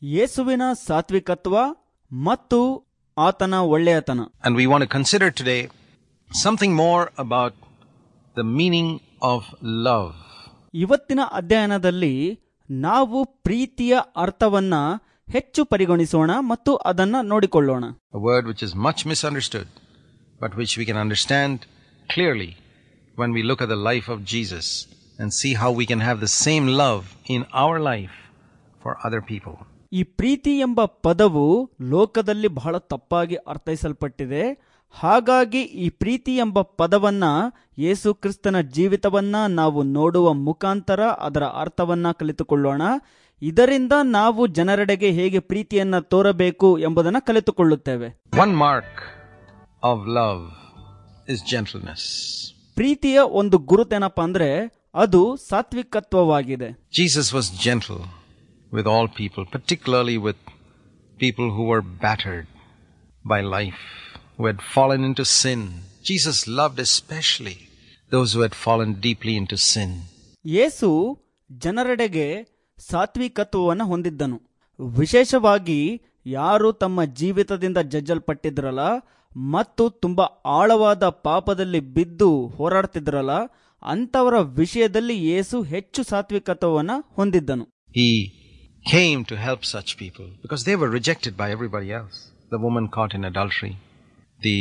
ಯೇಸುವಿನ ಸಾತ್ವಿಕತ್ವ ಮತ್ತು ಆತನ ಒಳ್ಳೆಯತನ And we want to consider today something more about the meaning of love. ಇವತ್ತಿನ ಅಧ್ಯಯನದಲ್ಲಿ ನಾವು ಪ್ರೀತಿಯ ಅರ್ಥವನ್ನ ಹೆಚ್ಚು ಪರಿಗಣಿಸೋಣ ಮತ್ತು ಅದನ್ನ ನೋಡಿಕೊಳ್ಳೋಣ a word which is much misunderstood, but which we can understand clearly when we look at the life of Jesus and see how we can have the same love in our life for other people. ಈ ಪ್ರೀತಿ ಎಂಬ ಪದವು ಲೋಕದಲ್ಲಿ ಬಹಳ ತಪ್ಪಾಗಿ ಅರ್ಥೈಸಲ್ಪಟ್ಟಿದೆ ಹಾಗಾಗಿ ಈ ಪ್ರೀತಿ ಎಂಬ ಪದವನ್ನ ಯೇಸು ಕ್ರಿಸ್ತನ ಜೀವಿತವನ್ನ ನಾವು ನೋಡುವ ಮುಖಾಂತರ ಅದರ ಅರ್ಥವನ್ನ ಕಲಿತುಕೊಳ್ಳೋಣ ಇದರಿಂದ ನಾವು ಜನರೆಡೆಗೆ ಹೇಗೆ ಪ್ರೀತಿಯನ್ನ ತೋರಬೇಕು ಎಂಬುದನ್ನು ಕಲಿತುಕೊಳ್ಳುತ್ತೇವೆ One mark of love is gentleness. ಪ್ರೀತಿಯ ಒಂದು ಗುರುತೇನಪ್ಪ ಅಂದ್ರೆ ಅದು ಸಾತ್ವಿಕತ್ವವಾಗಿದೆ Jesus was gentle with all people, particularly with people who were battered by life, who had fallen into sin. Jesus loved especially those who had fallen deeply into sin. ಯೇಸು ಜನರೆಡೆಗೆ ಸಾತ್ವಿಕತ್ವವನ್ನು ಹೊಂದಿದ್ದನು ವಿಶೇಷವಾಗಿ ಯಾರು ತಮ್ಮ ಜೀವಿತದಿಂದ ಜಜ್ಜಲ್ಪಟ್ಟಿದ್ರಲ್ಲ ಮತ್ತು ತುಂಬಾ ಆಳವಾದ ಪಾಪದಲ್ಲಿ ಬಿದ್ದು ಹೋರಾಡ್ತಿದ್ರಲ್ಲ ಅಂತವರ ವಿಷಯದಲ್ಲಿ ಯೇಸು ಹೆಚ್ಚು ಸಾತ್ವಿಕತ್ವವನ್ನು ಹೊಂದಿದ್ದನು He came to help such people because they were rejected by everybody else. The woman caught in adultery, the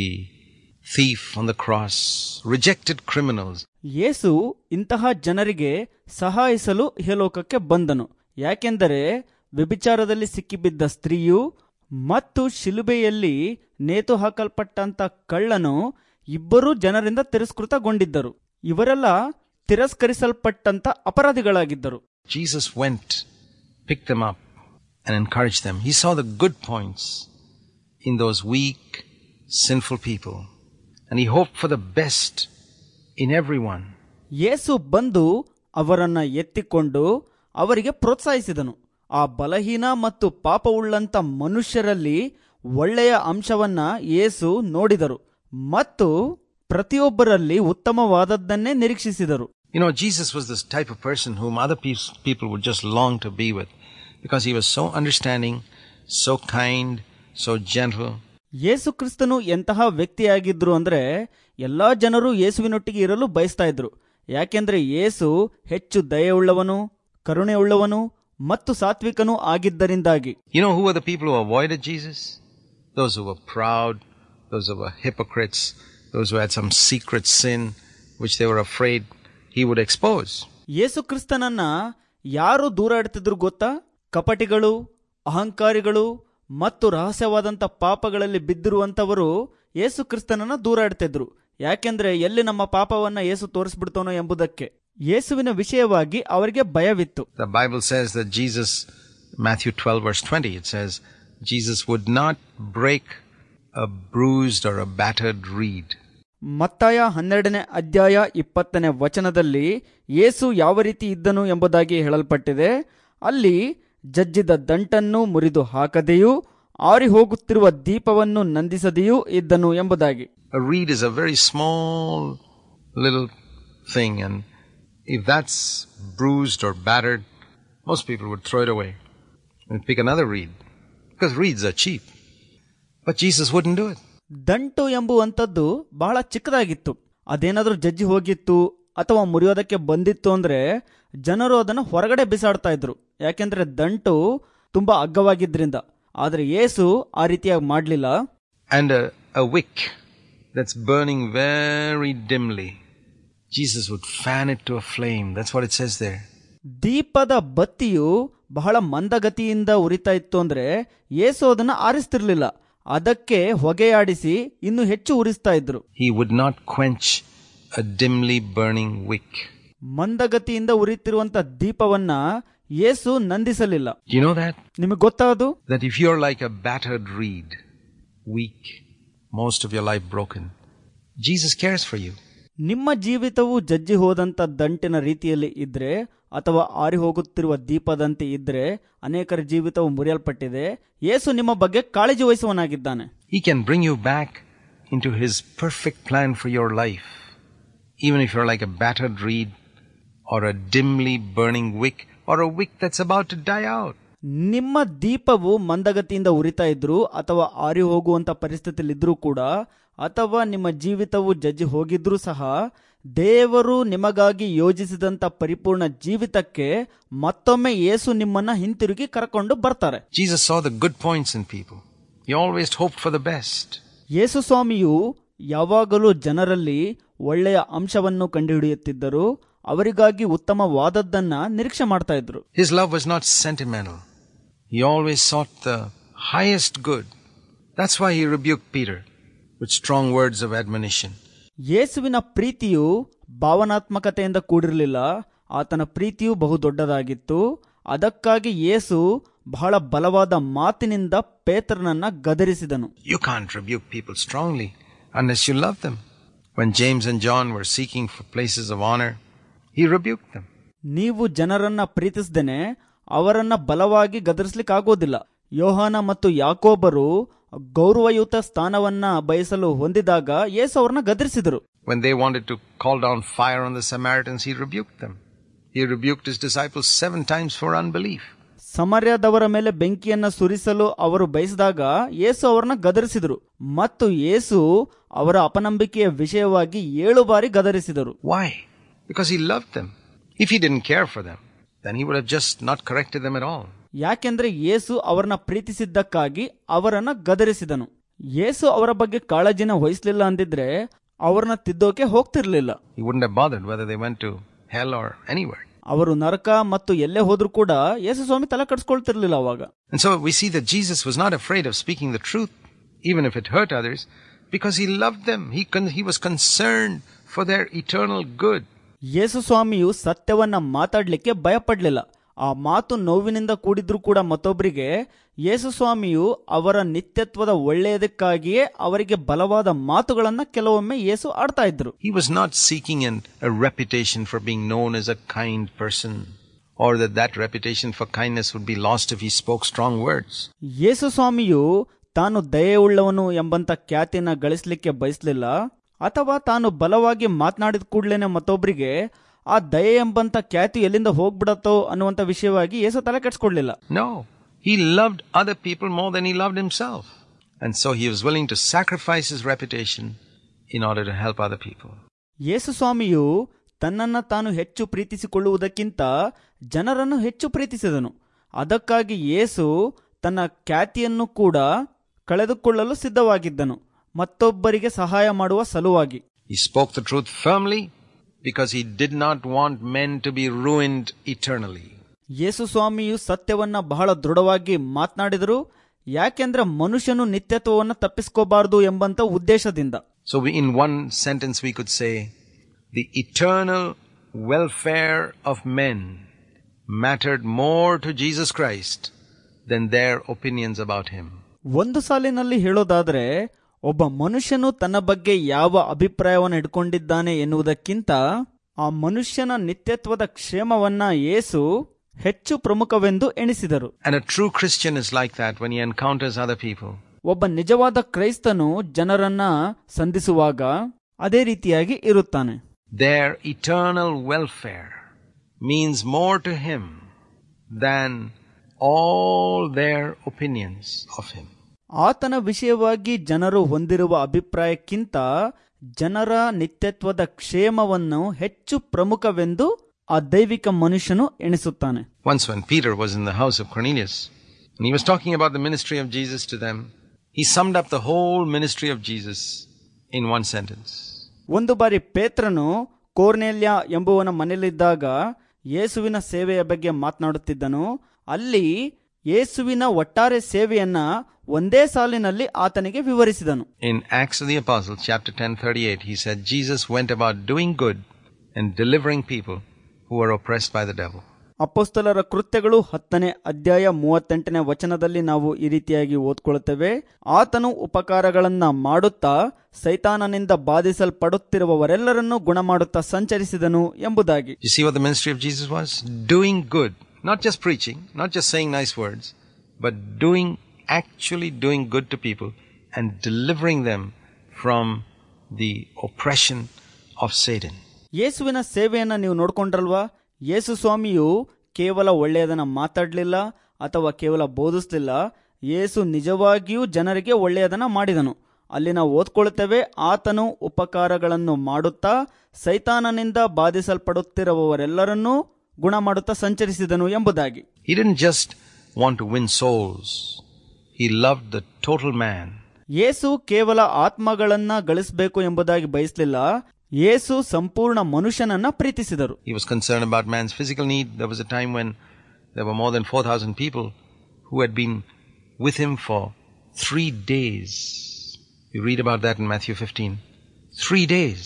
thief on the cross, rejected criminals. ಯೇಸು ಇಂತಹ ಜನರಿಗೆ ಸಹಾಯಿಸಲು ಇಹಲೋಕಕ್ಕೆ ಬಂದನು ಯಾಕೆಂದರೆ ವ್ಯಭಿಚಾರದಲ್ಲಿ ಸಿಕ್ಕಿಬಿದ್ದ ಸ್ತ್ರೀಯು ಮತ್ತು ಶಿಲುಬೆಯಲ್ಲಿ ನೇತು ಹಾಕಲ್ಪಟ್ಟಂತ ಕಳ್ಳನು ಇಬ್ಬರೂ ಜನರಿಂದ ತಿರಸ್ಕೃತಗೊಂಡಿದ್ದರು ಇವರೆಲ್ಲ ತಿರಸ್ಕರಿಸಲ್ಪಟ್ಟಂತ ಅಪರಾಧಿಗಳಾಗಿದ್ದರು Jesus went, picked them up, and encouraged them. He saw the good points in those weak, sinful people, and he hoped for the best in everyone. ಯೇಸು ಬಂದು ಅವರನ್ನ ಎತ್ತಿಕೊಂಡು ಅವರಿಗೆ ಪ್ರೋತ್ಸಾಹಿಸಿದನು ಆ ಬಲಹೀನ ಮತ್ತು ಪಾಪವುಳ್ಳಂತ ಮನುಷ್ಯರಲ್ಲಿ ಒಳ್ಳೆಯ ಅಂಶವನ್ನ ಯೇಸು ನೋಡಿದರು ಮತ್ತು ಪ್ರತಿಯೊಬ್ಬರಲ್ಲಿ ಉತ್ತಮವಾದದ್ದನ್ನೇ ನಿರೀಕ್ಷಿಸಿದರು You know, Jesus was this type of person whom other pe- people would just long to be with because he was so understanding, so kind, so gentle. ಯೇಸು ಕ್ರಿಸ್ತನು ಎಂತಹ ವ್ಯಕ್ತಿಯಾಗಿದ್ರು ಅಂದ್ರೆ ಎಲ್ಲಾ ಜನರು ಯೇಸುವಿನೊಟ್ಟಿಗೆ ಇರಲು ಬಯಸ್ತಾ ಇದ್ರು ಯಾಕೆಂದ್ರೆ ಯೇಸು ಹೆಚ್ಚು ದಯೆಯುಳ್ಳವನು ಕರುಣೆಯುಳ್ಳವನು ಮತ್ತು ಸಾತ್ವಿಕನೂ ಆಗಿದ್ದರಿಂದಾಗಿ You know who were the people who avoided Jesus? Those who were proud, those who were hypocrites, those who had some secret sin which they were afraid he would expose. ಯೇಸು ಕ್ರಿಸ್ತನನ್ನ ಯಾರು ದೂರ ಇಡ್ತಿದ್ರು ಗೊತ್ತಾ ಕಪಟಿಗಳು ಅಹಂಕಾರಿಗಳು ಮತ್ತು ರಹಸ್ಯವಾದಂಥ ಪಾಪಗಳಲ್ಲಿ ಬಿದ್ದಿರುವಂಥವರು ಯೇಸು ಕ್ರಿಸ್ತನನ್ನ ದೂರ ಇಡ್ತಿದ್ರು ಯಾಕೆಂದ್ರೆ ಎಲ್ಲಿ ನಮ್ಮ ಪಾಪವನ್ನ ಯೇಸು ತೋರಿಸ್ಬಿಡ್ತಾನೋ ಎಂಬುದಕ್ಕೆ ಯೇಸುವಿನ ವಿಷಯವಾಗಿ ಅವರಿಗೆ ಭಯವಿತ್ತು The Bible says that Jesus, Matthew 12, verse 20, it says, Jesus would not break a bruised or a battered reed. ಮತ್ತಾಯ ಹನ್ನೆರಡನೇ ಅಧ್ಯಾಯ ಇಪ್ಪತ್ತನೇ ವಚನದಲ್ಲಿ ಯೇಸು ಯಾವ ರೀತಿ ಇದ್ದನು ಎಂಬುದಾಗಿ ಹೇಳಲ್ಪಟ್ಟಿದೆ ಅಲ್ಲಿ ಜಜ್ಜಿದ ದಂಟನ್ನು ಮುರಿದು ಹಾಕದೆಯೂ ಆರಿ ಹೋಗುತ್ತಿರುವ ದೀಪವನ್ನು ನಂದಿಸದೆಯೂ ಇದ್ದನು ಎಂಬುದಾಗಿ A reed is a very small little thing, and if that's bruised or battered, most people would throw it away and pick another reed because reeds are cheap. But Jesus wouldn't do it. ದಂಟು ಎಂಬುವಂಥದ್ದು ಬಹಳ ಚಿಕ್ಕದಾಗಿತ್ತು ಅದೇನಾದ್ರೂ ಜಜ್ಜಿ ಹೋಗಿತ್ತು ಅಥವಾ ಮುರಿಯೋದಕ್ಕೆ ಬಂದಿತ್ತು ಅಂದ್ರೆ ಜನರು ಅದನ್ನು ಹೊರಗಡೆ ಬಿಸಾಡ್ತಾ ಇದ್ರು ಯಾಕೆಂದ್ರೆ ದಂಟು ತುಂಬಾ ಅಗ್ಗವಾಗಿದ್ರಿಂದ ಆದ್ರೆ ಯೇಸು ಆ ರೀತಿಯಾಗಿ ಮಾಡಲಿಲ್ಲ And a, a wick that's burning very dimly, Jesus would fan it to a flame. That's what it says there. ದೀಪದ ಬತ್ತಿಯು ಬಹಳ ಮಂದಗತಿಯಿಂದ ಉರಿತಾ ಇತ್ತು ಅಂದ್ರೆ ಯೇಸು ಅದನ್ನ ಆರಿಸ್ತಿರ್ಲಿಲ್ಲ ಅದಕ್ಕೆ ಹೊಗೆಯಾಡಿಸಿ ಇನ್ನು ಹೆಚ್ಚು ಉರಿಸ್ತಾ ಇದ್ರು He would not quench a dimly burning wick. ಮಂದಗತಿಯಿಂದ ಉರಿತಿರುವಂತ ದೀಪವನ್ನ Yesu ನಂದಿಸಲಿಲ್ಲ Do you know that? ನಿಮಗೆ ಗೊತ್ತಾದು That if you're like a battered reed, weak, most of your life broken, Jesus cares for you. ನಿಮ್ಮ ಜೀವಿತವು ಜಜ್ಜಿ ಹೋದಂತ ದಂಟಿನ ರೀತಿಯಲ್ಲಿ ಇದ್ರೆ ಅಥವಾ ಆರಿ ಹೋಗುತ್ತಿರುವ ದೀಪದಂತೆ ಇದ್ರೆ ಅನೇಕರ ಜೀವಿತವು ಮುರಿಯಲ್ಪಟ್ಟಿದೆ ಯೇಸು ನಿಮ್ಮ ಬಗ್ಗೆ ಕಾಳಜಿ ವಹಿಸುವನಾಗಿದ್ದಾನೆ He can bring you back into His perfect plan for your life, even if you're like a battered reed or a dimly burning wick or a wick that's about to die out. ನಿಮ್ಮ ದೀಪವು ಮಂದಗತಿಯಿಂದ ಉರಿತಾ ಇದ್ರು ಅಥವಾ ಆರಿ ಹೋಗುವಂತ ಪರಿಸ್ಥಿತಿಲಿದ್ರೂ ಕೂಡ ಅಥವಾ ನಿಮ್ಮ ಜೀವಿತವು ಜಜ್ಜಿ ಹೋಗಿದ್ರೂ ಸಹ ದೇವರು ನಿಮಗಾಗಿ ಯೋಜಿಸಿದಂತ ಪರಿಪೂರ್ಣ ಜೀವಿತಕ್ಕೆ ಮತ್ತೊಮ್ಮೆ ಯೇಸು ನಿಮ್ಮನ್ನ ಹಿಂತಿರುಗಿ ಕರ್ಕೊಂಡು ಬರ್ತಾರೆ Jesus saw the good points in people. He always hoped for the best. ಯೇಸು ಸ್ವಾಮಿಯು ಯಾವಾಗಲೂ ಜನರಲ್ಲಿ ಒಳ್ಳೆಯ ಅಂಶವನ್ನು ಕಂಡುಹಿಡಿಯುತ್ತಿದ್ದರು ಅವರಿಗಾಗಿ ಉತ್ತಮವಾದದ್ದನ್ನ ನಿರೀಕ್ಷೆ ಮಾಡ್ತಾ ಇದ್ರು His love was not sentimental. He always sought the highest good. That's why he rebuked Peter with strong words of admonition. ಯೇಸುವಿನ ಪ್ರೀತಿಯು ಭಾವನಾತ್ಮಕತೆಯಿಂದ ಕೂಡಿರಲಿಲ್ಲ ಆತನ ಪ್ರೀತಿಯು ಬಹು ದೊಡ್ಡದಾಗಿತ್ತು ಅದಕ್ಕಾಗಿ ಯೇಸು ಬಹಳ ಬಲವಾದ ಮಾತಿನಿಂದ ಪೇತ್ರನನ್ನ ಗದರಿಸಿದನು You can't rebuke people strongly unless you love them. When James and John were seeking for places of honor, he rebuked them. ನೀವು ಜನರನ್ನ ಪ್ರೀತಿಸ್ದೇನೆ ಅವರನ್ನ ಬಲವಾಗಿ ಗದರಿಸ್ಲಿಕ್ಕಾಗೋದಿಲ್ಲ ಯೋಹಾನ ಮತ್ತು ಯಾಕೋಬರು ಗೌರವಯುತ ಸ್ಥಾನವನ್ನ ಬಯಸಲು ಹೊಂದಿದಾಗ ಯೇಸು ಅವ್ರನ್ನ ಗದರಿಸಿದರು When they wanted to call down fire on the Samaritans, he rebuked them. He rebuked his disciples seven times for unbelief. ಸಮರ್ಯದವರ ಮೇಲೆ ಬೆಂಕಿಯನ್ನ ಸುರಿಸಲು ಅವರು ಬಯಸಿದಾಗ ಯೇಸು ಅವರನ್ನ ಗದರಿಸಿದರು ಮತ್ತು ಯೇಸು ಅವರ ಅಪನಂಬಿಕೆಯ ವಿಷಯವಾಗಿ ಏಳು ಬಾರಿ ಗದರಿಸಿದರು Why? Because he loved them. If he didn't care for them, then he would have just not corrected them at all. ಯಾಕೆಂದ್ರೆ ಯೇಸು ಅವರನ್ನ ಪ್ರೀತಿಸಿದ್ದಕ್ಕಾಗಿ ಅವರನ್ನ ಗದರಿಸಿದನು ಯೇಸು ಅವರ ಬಗ್ಗೆ ಕಾಳಜಿನ ವಹಿಸ್ಲಿಲ್ಲ ಅಂದಿದ್ರೆ ಅವರನ್ನ ತಿದ್ದೋಕೆ ಹೋಗ್ತಿರ್ಲಿಲ್ಲ He wouldn't have bothered whether they went to hell or anywhere. ಅವರು ನರಕ ಮತ್ತು ಎಲ್ಲೇ ಹೋದ್ರೂ ಕೂಡ ಯೇಸು ಸ್ವಾಮಿ ತಲೆ ಕಟ್ಸ್ಕೊಳ್ತಿರ್ಲಿಲ್ಲ ಅವಾಗ And so we see that Jesus was not afraid of speaking the truth, even if it hurt others, because he loved them. He, con- he was concerned for their eternal good. ಯೇಸು ಸ್ವಾಮಿಯು ಸತ್ಯವನ್ನ ಮಾತಾಡ್ಲಿಕ್ಕೆ ಭಯಪಡ್ಲಿಲ್ಲ ಆ ಮಾತು ನೋವಿನಿಂದ ಕೂಡಿದ್ರು ಕೂಡ ಮತ್ತೊಬ್ಬರಿಗೆ ಯೇಸು ಸ್ವಾಮಿಯು ಅವರ ನಿತ್ಯತ್ವದ ಒಳ್ಳೆಯದಕ್ಕಾಗಿಯೇ ಅವರಿಗೆ ಬಲವಾದ ಮಾತುಗಳನ್ನ ಕೆಲವೊಮ್ಮೆ ಯೇಸು ಆಡ್ತಾ ಇದ್ರು He was not seeking an, a reputation for being known as a kind person, or that that reputation for kindness would be lost if he spoke strong words. ಯೇಸು ಸ್ವಾಮಿಯು ತಾನು ದಯೆಯುಳ್ಳವನು ಎಂಬಂತ ಖ್ಯಾತಿಯನ್ನ ಗಳಿಸ್ಲಿಕ್ಕೆ ಬಯಸಲಿಲ್ಲ ಅಥವಾ ತಾನು ಬಲವಾಗಿ ಮಾತನಾಡಿದ ಕೂಡ್ಲೇನೆ ಮತ್ತೊಬ್ಬರಿಗೆ ಆ ದಯೆ ಎಂಬಂತ ಖ್ಯಾತಿ ಎಲ್ಲಿಂದ ಹೋಗ್ಬಿಡತ್ತೋ ಅನ್ನುವಂತ ವಿಷಯವಾಗಿ ಯೇಸು ತಲೆ ಕೆಡ್ಸ್ಕೊಡ್ಲಿಲ್ಲ No, he loved other people more than he loved himself. And so he was willing to sacrifice his reputation in order to help other people. ಯೇಸು ಸ್ವಾಮಿಯು ತನ್ನನ್ನ ತಾನು ಹೆಚ್ಚು ಪ್ರೀತಿಸಿಕೊಳ್ಳುವುದಕ್ಕಿಂತ ಜನರನ್ನು ಹೆಚ್ಚು ಪ್ರೀತಿಸಿದನು ಅದಕ್ಕಾಗಿ ಯೇಸು ತನ್ನ ಖ್ಯಾತಿಯನ್ನು ಕೂಡ ಕಳೆದುಕೊಳ್ಳಲು ಸಿದ್ಧವಾಗಿದ್ದನು ಮತ್ತೊಬ್ಬರಿಗೆ ಸಹಾಯ ಮಾಡುವ ಸಲುವಾಗಿ He spoke the truth firmly because he did not want men to be ruined eternally. ಯೇಸು ಸ್ವಾಮಿಯು ಸತ್ಯವನ್ನ ಬಹಳ ದೃಢವಾಗಿ ಮಾತನಾಡಿದರು ಯಾಕೆಂದ್ರೆ ಮನುಷ್ಯನು ನಿತ್ಯತ್ವವನ್ನು ತಪ್ಪಿಸ್ಕೋಬಾರದು ಎಂಬಂತ ಉದ್ದೇಶದಿಂದ So, we, in one sentence, we could say the eternal welfare of men mattered more to Jesus Christ than their opinions about him. ಒಂದು ಸಾಲಿನಲ್ಲಿ ಹೇಳೋದಾದ್ರೆ ಒಬ್ಬ ಮನುಷ್ಯನು ತನ್ನ ಬಗ್ಗೆ ಯಾವ ಅಭಿಪ್ರಾಯವನ್ನು ಇಟ್ಕೊಂಡಿದ್ದಾನೆ ಎನ್ನುವುದಕ್ಕಿಂತ ಆ ಮನುಷ್ಯನ ನಿತ್ಯತ್ವದ ಕ್ಷೇಮವನ್ನ ಯೇಸು ಹೆಚ್ಚು ಪ್ರಮುಖವೆಂದು ಎಣಿಸಿದರು And a true Christian is like that when he encounters other people. ಒಬ್ಬ ನಿಜವಾದ ಕ್ರೈಸ್ತನು ಜನರನ್ನ ಸಂಧಿಸುವಾಗ ಅದೇ ರೀತಿಯಾಗಿ ಇರುತ್ತಾನೆ Their eternal welfare means more to him than all their opinions of him. ಆತನ ವಿಷಯವಾಗಿ ಜನರು ಹೊಂದಿರುವ ಅಭಿಪ್ರಾಯಕ್ಕಿಂತ ಜನರ ನಿತ್ಯತ್ವದ ಕ್ಷೇಮವನ್ನು ಹೆಚ್ಚು ಪ್ರಮುಖವೆಂದು ಆ ದೈವಿಕ ಮನುಷ್ಯನು ಎಣಿಸುತ್ತಾನೆ Once, when Peter was in the house of Cornelius, and he was talking about the ministry of Jesus to them, he summed up the whole ministry of Jesus in one sentence. ಒಂದು ಬಾರಿ ಪೇತ್ರನು ಕೋರ್ನೆಲ್ಯ ಎಂಬುವನ ಮನೆಯಲ್ಲಿದ್ದಾಗ ಯೇಸುವಿನ ಸೇವೆಯ ಬಗ್ಗೆ ಮಾತನಾಡುತ್ತಿದ್ದನು ಅಲ್ಲಿ ಯೇಸುವಿನ ಒಟ್ಟಾರೆ ಸೇವೆಯನ್ನ ಒಂದೇ ಸಾಲಿನಲ್ಲಿ ಆತನಿಗೆ ವಿವರಿಸಿದನು In Acts of the Apostles, chapter 10, 38, he said, Jesus went about doing good and delivering people who were oppressed by the devil. ಅಪ್ಪಸ್ತಲರ ಕೃತ್ಯಗಳು ಹತ್ತನೇ ಅಧ್ಯಾಯ ಮೂವತ್ತೆಂಟನೇ ವಚನದಲ್ಲಿ ನಾವು ಈ ರೀತಿಯಾಗಿ ಓದ್ಕೊಳ್ತೇವೆ ಆತನು ಉಪಕಾರಗಳನ್ನ ಮಾಡುತ್ತಾ ಸೈತಾನನಿಂದ ಬಾಧಿಸಲ್ಪಡುತ್ತಿರುವವರೆಲ್ಲರನ್ನೂ ಗುಣಮಾಡುತ್ತಾ ಸಂಚರಿಸಿದನು ಎಂಬುದಾಗಿ You see what the ministry of Jesus was? Doing good. Not just preaching, not just saying nice words, but doing, actually doing good to people and delivering them from the oppression of Satan. ಯೇಸುವಿನ ಸೇವೆಯನ್ನ ನೀವು ನೋಡ್ಕೊಂಡ್ರಲ್ವಾ ಯೇಸು ಸ್ವಾಮಿಯು ಕೇವಲ ಒಳ್ಳೆಯದನ್ನ ಮಾತಾಡ್ಲಿಲ್ಲ ಅಥವಾ ಕೇವಲ ಬೋಧಿಸ್ತಿಲ್ಲ ಯೇಸು ನಿಜವಾಗಿಯೂ ಜನರಿಗೆ ಒಳ್ಳೆಯದನ್ನ ಮಾಡಿದನು ಅಲ್ಲಿ ನಾವು ಓದ್ಕೊಳ್ತೇವೆ ಆತನು ಉಪಕಾರಗಳನ್ನು ಮಾಡುತ್ತಾ ಸೈತಾನನಿಂದ ಬಾಧಿಸಲ್ಪಡುತ್ತಿರುವವರೆಲ್ಲರನ್ನೂ ಗುಣ ಮಾಡುತ್ತಾ ಸಂಚರಿಸಿದನು ಎಂಬುದಾಗಿ He didn't just want to win souls, he loved the total man. ಯೇಸು ಕೇವಲ ಆತ್ಮಗಳನ್ನ ಗಳಿಸಬೇಕು ಎಂಬುದಾಗಿ ಬಯಸಲಿಲ್ಲ ಯೇಸು ಸಂಪೂರ್ಣ ಮನುಷ್ಯನನ್ನ ಪ್ರೀತಿಸಿದರು He was concerned about man's physical need. There was a time when there were more than 4,000 people who had been with him for three days. You read about that in Matthew 15. Three days.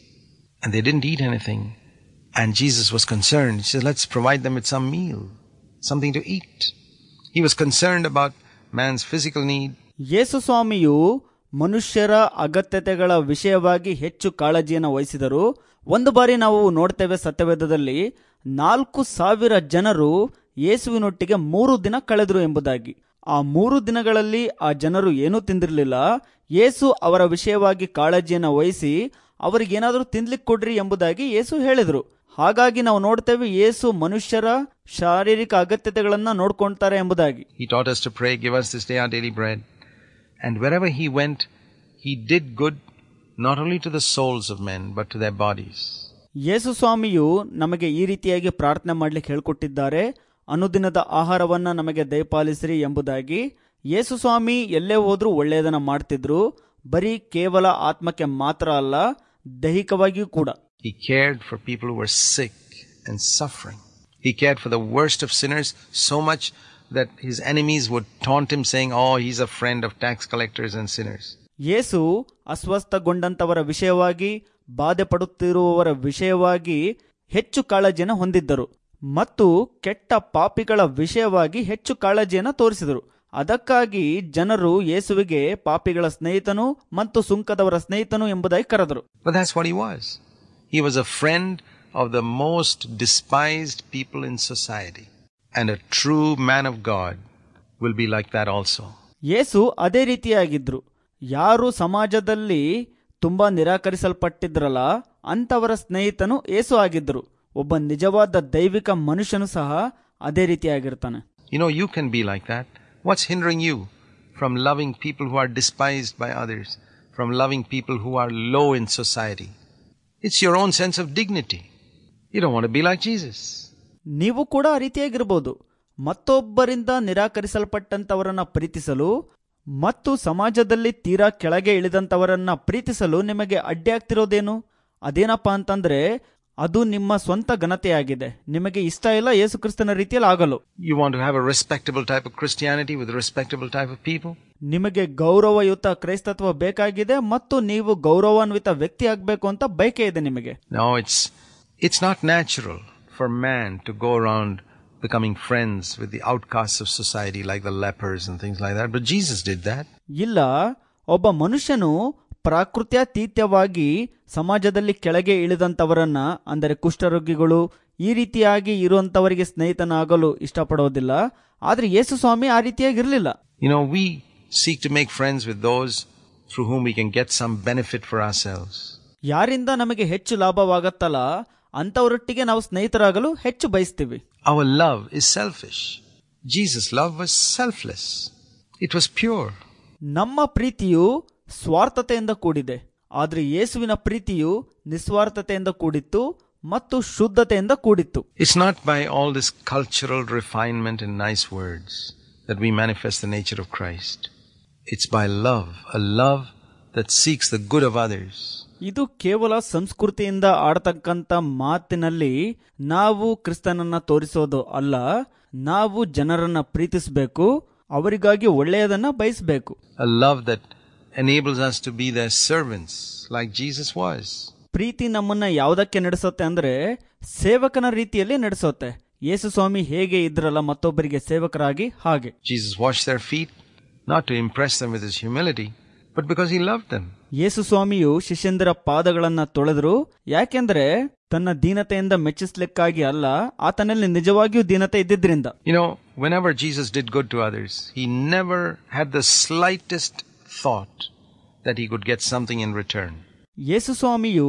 And they didn't eat anything. And Jesus was concerned. He said, let's provide them with some meal, something to eat. He was concerned about man's physical need. ಯೇಸು ಸ್ವಾಮಿಯು ಮನುಷ್ಯರ ಅಗತ್ಯತೆಗಳ ವಿಷಯವಾಗಿ ಹೆಚ್ಚು ಕಾಳಜಿಯನ್ನು ವಹಿಸಿದರು ಒಂದು ಬಾರಿ ನಾವು ನೋಡ್ತೇವೆ ಸತ್ಯವೇದದಲ್ಲಿ ನಾಲ್ಕು ಸಾವಿರ ಜನರು ಯೇಸುವಿನೊಟ್ಟಿಗೆ ಮೂರು ದಿನ ಕಳೆದರು ಎಂಬುದಾಗಿ ಆ ಮೂರು ದಿನಗಳಲ್ಲಿ ಆ ಜನರು ಏನೂ ತಿಂದಿರಲಿಲ್ಲ ಯೇಸು ಅವರ ವಿಷಯವಾಗಿ ಕಾಳಜಿಯನ್ನು ವಹಿಸಿ ಅವರಿಗೇನಾದರೂ ತಿನ್ಲಿಕ್ಕೆ ಕೊಡ್ರಿ ಎಂಬುದಾಗಿ ಯೇಸು ಹೇಳಿದರು ಹಾಗಾಗಿ ನಾವು ನೋಡ್ತೇವೆ ಯೇಸು ಮನುಷ್ಯರ ಶಾರೀರಿಕ ಅಗತ್ಯತೆಗಳನ್ನ ನೋಡ್ಕೊಳ್ತಾರೆ ಎಂಬುದಾಗಿ He taught us to pray, give us this day our daily bread. And wherever he went, he did good not only to the souls of men, but to their bodies. ಯೇಸು ಸ್ವಾಮಿಯು ನಮಗೆ ಈ ರೀತಿಯಾಗಿ ಪ್ರಾರ್ಥನೆ ಮಾಡ್ಲಿಕ್ಕೆ ಹೇಳ್ಕೊಟ್ಟಿದ್ದಾರೆ ಅನುದಿನದ ಆಹಾರವನ್ನ ನಮಗೆ ದಯಪಾಲಿಸಿರಿ ಎಂಬುದಾಗಿ ಯೇಸು ಸ್ವಾಮಿ ಎಲ್ಲೇ ಹೋದ್ರೂ ಒಳ್ಳೆಯದನ್ನ ಮಾಡ್ತಿದ್ರು ಬರೀ ಕೇವಲ ಆತ್ಮಕ್ಕೆ ಮಾತ್ರ ಅಲ್ಲ ದೈಹಿಕವಾಗಿಯೂ ಕೂಡ He cared for people who were sick and suffering. He cared for the worst of sinners so much that his enemies would taunt him saying, Oh, he's a friend of tax collectors and sinners. ಯೇಸು ಅಸ್ವಸ್ಥಗೊಂಡಂತವರ ವಿಷಯವಾಗಿ ಬಾಧೆ ಪಡುತ್ತಿರುವವರ ವಿಷಯವಾಗಿ ಹೆಚ್ಚು ಕಾಳಜಿಯನ್ನು ಹೊಂದಿದ್ದರು ಮತ್ತು ಕೆಟ್ಟ ಪಾಪಿಗಳ ವಿಷಯವಾಗಿ ಹೆಚ್ಚು ಕಾಳಜಿಯನ್ನು ತೋರಿಸಿದರು ಅದಕ್ಕಾಗಿ ಜನರು ಯೇಸುವಿಗೆ ಪಾಪಿಗಳ ಸ್ನೇಹಿತನು ಮತ್ತು ಸುಂಕದವರ ಸ್ನೇಹಿತನು ಎಂಬುದಾಗಿ ಕರೆದರು But that's what he was. He was a friend of the most despised people in society. And a true man of God will be like that also. ಯೇಸು ಅದೇ ರೀತಿಯಾಗಿದ್ರು ಯಾರು ಸಮಾಜದಲ್ಲಿ ತುಂಬಾ ನಿರಾಕರಿಸಲ್ಪಟ್ಟಿದ್ರಲ್ಲ ಅಂತವರ ಸ್ನೇಹಿತನು ಏಸು ಆಗಿದ್ರು ಒಬ್ಬ ನಿಜವಾದ ದೈವಿಕ ಮನುಷ್ಯನು ಸಹ ಅದೇ ರೀತಿಯಾಗಿರ್ತಾನೆ You know, you can be like that. What's hindering you from loving people who are despised by others, from loving people who are low in society? It's your own sense of dignity. You don't want to be like Jesus. ನೀವು ಕೂಡ ಆ ರೀತಿಯಾಗಿರ್ಬೋದು ಮತ್ತೊಬ್ಬರಿಂದ ನಿರಾಕರಿಸಲ್ಪಟ್ಟಂತವರನ್ನ ಪ್ರೀತಿಸಲು ಮತ್ತು ಸಮಾಜದಲ್ಲಿ ತೀರಾ ಕೆಳಗೆ ಇಳಿದಂತವರನ್ನ ಪ್ರೀತಿಸಲು ನಿಮಗೆ ಅಡ್ಡಿಯಾಗ್ತಿರೋದೇನು ಅದೇನಪ್ಪಾ ಅಂತಂದ್ರೆ ಅದು ನಿಮ್ಮ ಸ್ವಂತ ಘನತೆಯಾಗಿದೆ ನಿಮಗೆ ಇಷ್ಟ ಇಲ್ಲ ಯೇಸು ಕ್ರಿಸ್ತನ ರೀತಿಯಲ್ಲಿ ಆಗಲು You want to have a respectable type of Christianity with a respectable type of people? ನಿಮಗೆ ಗೌರವಯುತ ಕ್ರೈಸ್ತತ್ವ ಬೇಕಾಗಿದೆ ಮತ್ತು ನೀವು ಗೌರವಾನ್ವಿತ ವ್ಯಕ್ತಿ ಆಗ್ಬೇಕು ಅಂತ ಬಯಕೆ ಇದೆ ನಿಮಗೆ No, it's, it's not natural for man to go around becoming friends with the outcasts of society like the lepers and things like that. But Jesus did that. ಇಲ್ಲ ಒಬ್ಬ ಮನುಷ್ಯನು ಪ್ರಾಕೃತ್ಯಾತೀತ್ಯವಾಗಿ ಸಮಾಜದಲ್ಲಿ ಕೆಳಗೆ ಇಳಿದಂತವರನ್ನ ಅಂದರೆ ಕುಷ್ಠರೋಗಿಗಳು ಈ ರೀತಿಯಾಗಿ ಇರುವಂತವರಿಗೆ ಸ್ನೇಹಿತನಾಗಲು ಇಷ್ಟಪಡೋದಿಲ್ಲ ಆದ್ರೆ ಯೇಸು ಸ್ವಾಮಿ ಆ ರೀತಿಯಾಗಿರ್ಲಿಲ್ಲ You know, we seek to make friends with those through whom we can get some benefit for ourselves. ಯಾರಿಂದ ನಮಗೆ ಹೆಚ್ಚು ಲಾಭವಾಗತ್ತಲ್ಲ ಅಂತವರೊಟ್ಟಿಗೆ ನಾವು ಸ್ನೇಹಿತರಾಗಲು ಹೆಚ್ಚು ಬಯಸ್ತೀವಿ Our love is selfish. Jesus' love was selfless. It was pure. ನಮ್ಮ ಪ್ರೀತಿಯು ಸ್ವಾರ್ಥತೆಯಿಂದ ಕೂಡಿದೆ ಆದ್ರೆ ಯೇಸುವಿನ ಪ್ರೀತಿಯು ನಿಸ್ವಾರ್ಥತೆಯಿಂದ ಕೂಡಿತ್ತು ಮತ್ತು ಶುದ್ಧತೆಯಿಂದ ಕೂಡಿತ್ತು It's not by all this cultural refinement and nice words that we manifest the nature of Christ. It's by love, a love that seeks the good of others. ಇದು ಕೇವಲ ಸಂಸ್ಕೃತಿಯಿಂದ ಆಡತಕ್ಕಂತ ಮಾತಿನಲ್ಲಿ ನಾವು ಕ್ರಿಸ್ತನನ್ನ ತೋರಿಸೋದು ಅಲ್ಲ ನಾವು ಜನರನ್ನ ಪ್ರೀತಿಸಬೇಕು ಅವರಿಗಾಗಿ ಒಳ್ಳೆಯದನ್ನ ಬಯಸಬೇಕು A love that enables us to be their servants like Jesus was. ಪ್ರೀತಿ ನಮ್ಮನ್ನ ಯಾವುದಕ್ಕೆ ನಡೆಸುತ್ತೆ ಅಂದ್ರೆ ಸೇವಕನ ರೀತಿಯಲ್ಲಿ ನಡೆಸುತ್ತೆ ಯೇಸು ಸ್ವಾಮಿ ಹೇಗೆ ಇದ್ರಲ್ಲ ಮತ್ತೊಬ್ಬರಿಗೆ ಸೇವಕರಾಗಿ ಹಾಗೆ Jesus washed their feet not to impress them with his humility, but because he loved them. ಯೇಸು ಸ್ವಾಮಿಯು ಶಿಷ್ಯಂದರ ಪಾದಗಳನ್ನ ತೊಳೆದ್ರು ಯಾಕೆಂದ್ರೆ ತನ್ನ ದೀನತೆಯಿಂದ ಮೆಚ್ಚಿಸ್ಲಿಕ್ಕಾಗಿ ಅಲ್ಲ ಆತನಲ್ಲಿ ನಿಜವಾಗಿಯೂ ದೀನತೆ ಇದ್ದಿದ್ರಿಂದ You know, whenever Jesus did good to others, he never had the slightest thought that he could get something in return. ಯೇಸು ಸ್ವಾಮಿಯು